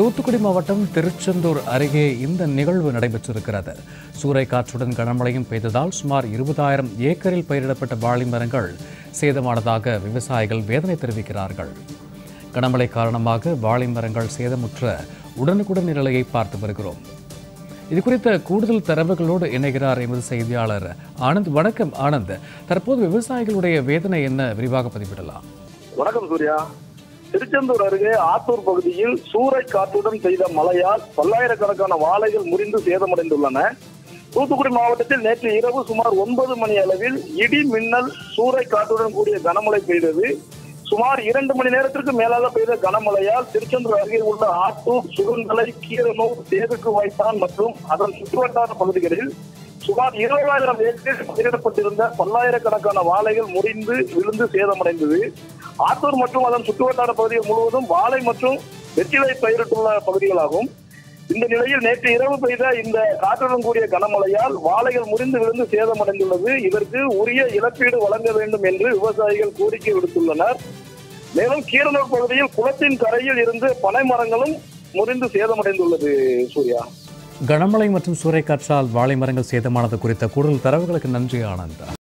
தூத்துக்குடி மாவட்டம் திருச்செந்தூர் அருகே இந்த நிகழ்வு நடைபெற்றிருக்கிறது சூறைக்காற்றுடன் கனமழையும் பெய்ததால் சுமார் இருபதாயிரம் ஏக்கரில் பயிரிடப்பட்ட வாழை மரங்கள் சேதமானதாக விவசாயிகள் வேதனை தெரிவிக்கிறார்கள் கனமழை காரணமாக வாழை மரங்கள் சேதமுற்ற உடனுக்குடன் நிலையை பார்த்து வருகிறோம் இது குறித்த கூடுதல் தரவுகளோடு இணைகிறார் எமது செய்தியாளர் ஆனந்த் வணக்கம் ஆனந்த் தற்போது விவசாயிகளுடைய வேதனை என்ன விரிவாக பதிவிடலாம் வணக்கம் சூர்யா திருச்செந்தூர் அருகே ஆத்தூர் பகுதியில் சூறை காற்றுடன் பெய்த மழையால் பல்லாயிரக்கணக்கான வாழைகள் முறிந்து சேதமடைந்துள்ளன தூத்துக்குடி மாவட்டத்தில் நேற்று இரவு சுமார் ஒன்பது மணி அளவில் இடி மின்னல் சூறை காற்றுடன் கூடிய கனமழை பெய்தது சுமார் இரண்டு மணி நேரத்திற்கு மேலாக பெய்த கனமழையால் திருச்செந்தூர் அருகே உள்ள ஆத்தூர் சுகுந்தலை கீரனூர் தேதுக்கு வாய்த்தான் மற்றும் அதன் சுற்றுவட்டார பகுதிகளில் சுமார் இருபதாயிரம் ஏக்கர் பயிரிடப்பட்டிருந்த பல்லாயிரக்கணக்கான வாழைகள் முறிந்து விழுந்து சேதமடைந்தது ஆத்தூர் மற்றும் அதன் சுற்றுவட்டார பகுதிகள் முழுவதும் வாழை மற்றும் வெற்றிலை பயிரிட்டுள்ள பகுதிகளாகும் இந்த நிலையில் நேற்று இரவு பெய்த இந்த காற்றுடன் கூடிய கனமழையால் வாழைகள் முறிந்து விழுந்து சேதமடைந்துள்ளது இதற்கு உரிய இழப்பீடு வழங்க வேண்டும் என்று விவசாயிகள் கோரிக்கை விடுத்துள்ளனர் மேலும் கீரனூர் பகுதியில் குளத்தின் கரையில் இருந்து பனை மரங்களும் முறிந்து சேதமடைந்துள்ளது சூர்யா கனமழை மற்றும் சூறைக்காற்றால் வாழை மரங்கள் சேதமானது குறித்த கூடுதல் தரவுகளுக்கு நன்றி ஆனந்த்